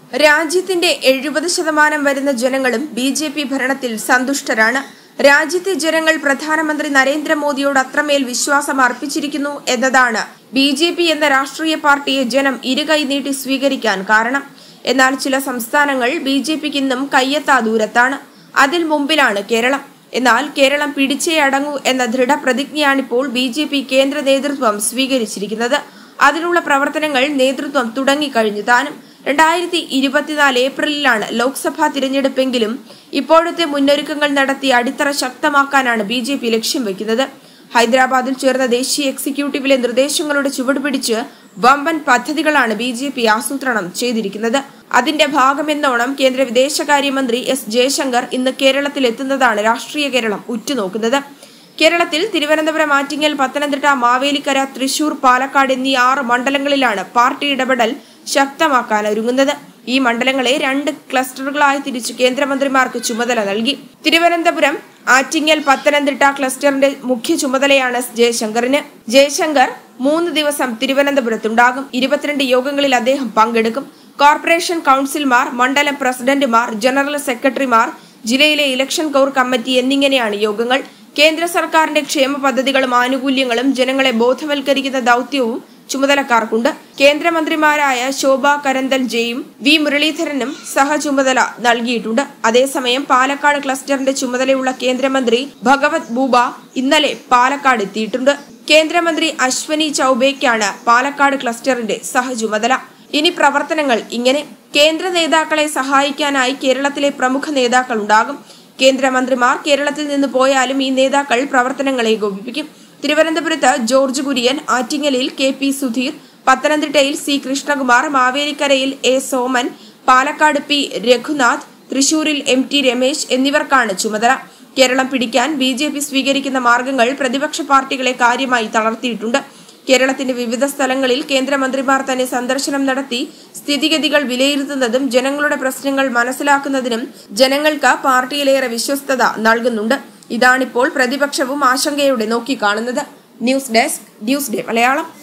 രാജ്യത്തിന്റെ എഴുപത് ശതമാനം വരുന്ന ജനങ്ങളും ബി ജെ പി ഭരണത്തിൽ സന്തുഷ്ടരാണ് രാജ്യത്തെ ജനങ്ങൾ പ്രധാനമന്ത്രി നരേന്ദ്രമോദിയോട് അത്രമേൽ വിശ്വാസം അർപ്പിച്ചിരിക്കുന്നു എന്നതാണ് ബി ജെ പി എന്ന രാഷ്ട്രീയ പാർട്ടിയെ ജനം ഇരുകൈ നീട്ടി സ്വീകരിക്കാൻ കാരണം എന്നാൽ ചില സംസ്ഥാനങ്ങൾ ബി ജെ പിക്ക് ഇന്നും കയ്യെത്താ ദൂരത്താണ് അതിൽ മുമ്പിലാണ് കേരളം എന്നാൽ കേരളം പിടിച്ചേ അടങ്ങൂ എന്ന ദൃഢപ്രതിജ്ഞയാണിപ്പോൾ ബി ജെ പി കേന്ദ്ര നേതൃത്വം സ്വീകരിച്ചിരിക്കുന്നത് അതിനുള്ള പ്രവർത്തനങ്ങൾ നേതൃത്വം തുടങ്ങിക്കഴിഞ്ഞു താനും രണ്ടായിരത്തി ഇരുപത്തിനാല് ഏപ്രിലിലാണ് ലോക്സഭാ തിരഞ്ഞെടുപ്പെങ്കിലും ഇപ്പോഴത്തെ മുന്നൊരുക്കങ്ങൾ നടത്തി അടിത്തറ ശക്തമാക്കാനാണ് ബി ജെ പി ലക്ഷ്യം വെക്കുന്നത് ഹൈദരാബാദിൽ ചേർന്ന ദേശീയ എക്സിക്യൂട്ടീവിലെ നിർദ്ദേശങ്ങളുടെ ചുവടുപിടിച്ച് വമ്പൻ പദ്ധതികളാണ് ബി ജെ പി ആസൂത്രണം ചെയ്തിരിക്കുന്നത് അതിന്റെ ഭാഗമെന്നോണം കേന്ദ്ര വിദേശകാര്യമന്ത്രി എസ് ജയശങ്കർ ഇന്ന് കേരളത്തിൽ എത്തുന്നതാണ് രാഷ്ട്രീയ കേരളം ഉറ്റുനോക്കുന്നത് കേരളത്തിൽ തിരുവനന്തപുരം ആറ്റിങ്ങൽ പത്തനംതിട്ട മാവേലിക്കര തൃശൂർ പാലക്കാട് എന്നീ ആറ് മണ്ഡലങ്ങളിലാണ് പാർട്ടി ഇടപെടൽ ശക്തമാക്കാൻ ഒരുങ്ങുന്നത് ഈ മണ്ഡലങ്ങളെ രണ്ട് ക്ലസ്റ്ററുകളായി തിരിച്ച് കേന്ദ്രമന്ത്രിമാർക്ക് ചുമതല നൽകി തിരുവനന്തപുരം ആറ്റിങ്ങൽ പത്തനംതിട്ട ക്ലസ്റ്ററിന്റെ മുഖ്യ ചുമതലയാണ് ജയശങ്കറിന് ജയശങ്കർ മൂന്ന് ദിവസം തിരുവനന്തപുരത്തുണ്ടാകും ഇരുപത്തിരണ്ട് യോഗങ്ങളിൽ അദ്ദേഹം പങ്കെടുക്കും കോർപ്പറേഷൻ കൗൺസിൽമാർ മണ്ഡലം പ്രസിഡന്റുമാർ ജനറൽ സെക്രട്ടറിമാർ ജില്ലയിലെ ഇലക്ഷൻ കോർ കമ്മിറ്റി എന്നിങ്ങനെയാണ് യോഗങ്ങൾ കേന്ദ്ര സർക്കാരിന്റെ ക്ഷേമ പദ്ധതികളും ആനുകൂല്യങ്ങളും ജനങ്ങളെ ബോധവൽക്കരിക്കുന്ന ദൗത്യവും ചുമതലക്കാർക്കുണ്ട് കേന്ദ്രമന്ത്രിമാരായ ശോഭ കരന്തൽജയും വി മുരളീധരനും സഹചുമതല നൽകിയിട്ടുണ്ട് അതേസമയം പാലക്കാട് ക്ലസ്റ്ററിന്റെ ചുമതലയുള്ള കേന്ദ്രമന്ത്രി ഭഗവത് ബൂബ ഇന്നലെ പാലക്കാട് എത്തിയിട്ടുണ്ട് കേന്ദ്രമന്ത്രി അശ്വനി ചൌബേക്കാണ് പാലക്കാട് ക്ലസ്റ്ററിന്റെ സഹചുമതല ഇനി പ്രവർത്തനങ്ങൾ ഇങ്ങനെ കേന്ദ്ര നേതാക്കളെ സഹായിക്കാനായി കേരളത്തിലെ പ്രമുഖ നേതാക്കൾ ഉണ്ടാകും കേന്ദ്രമന്ത്രിമാർ കേരളത്തിൽ നിന്ന് പോയാലും ഈ നേതാക്കൾ പ്രവർത്തനങ്ങളെ ഏകോപിപ്പിക്കും തിരുവനന്തപുരത്ത് ജോർജ് കുര്യൻ ആറ്റിങ്ങലിൽ കെ പി സുധീർ പത്തനംതിട്ടയിൽ സി കൃഷ്ണകുമാർ മാവേലിക്കരയിൽ എ സോമൻ പാലക്കാട് പി രഘുനാഥ് തൃശൂരിൽ എം ടി രമേശ് എന്നിവർക്കാണ് ചുമതല കേരളം പിടിക്കാൻ ബി ജെ പി സ്വീകരിക്കുന്ന മാർഗങ്ങൾ പ്രതിപക്ഷ പാർട്ടികളെ കാര്യമായി തളർത്തിയിട്ടുണ്ട് കേരളത്തിന്റെ വിവിധ സ്ഥലങ്ങളിൽ കേന്ദ്രമന്ത്രിമാർ തന്നെ സന്ദർശനം നടത്തി സ്ഥിതിഗതികൾ വിലയിരുത്തുന്നതും ജനങ്ങളുടെ പ്രശ്നങ്ങൾ മനസ്സിലാക്കുന്നതിനും ജനങ്ങൾക്ക് പാർട്ടിയിലേറെ വിശ്വസ്തത നൽകുന്നുണ്ട് ഇതാണിപ്പോൾ പ്രതിപക്ഷവും ആശങ്കയോടെ നോക്കിക്കാണുന്നത് news desk news day Malayalam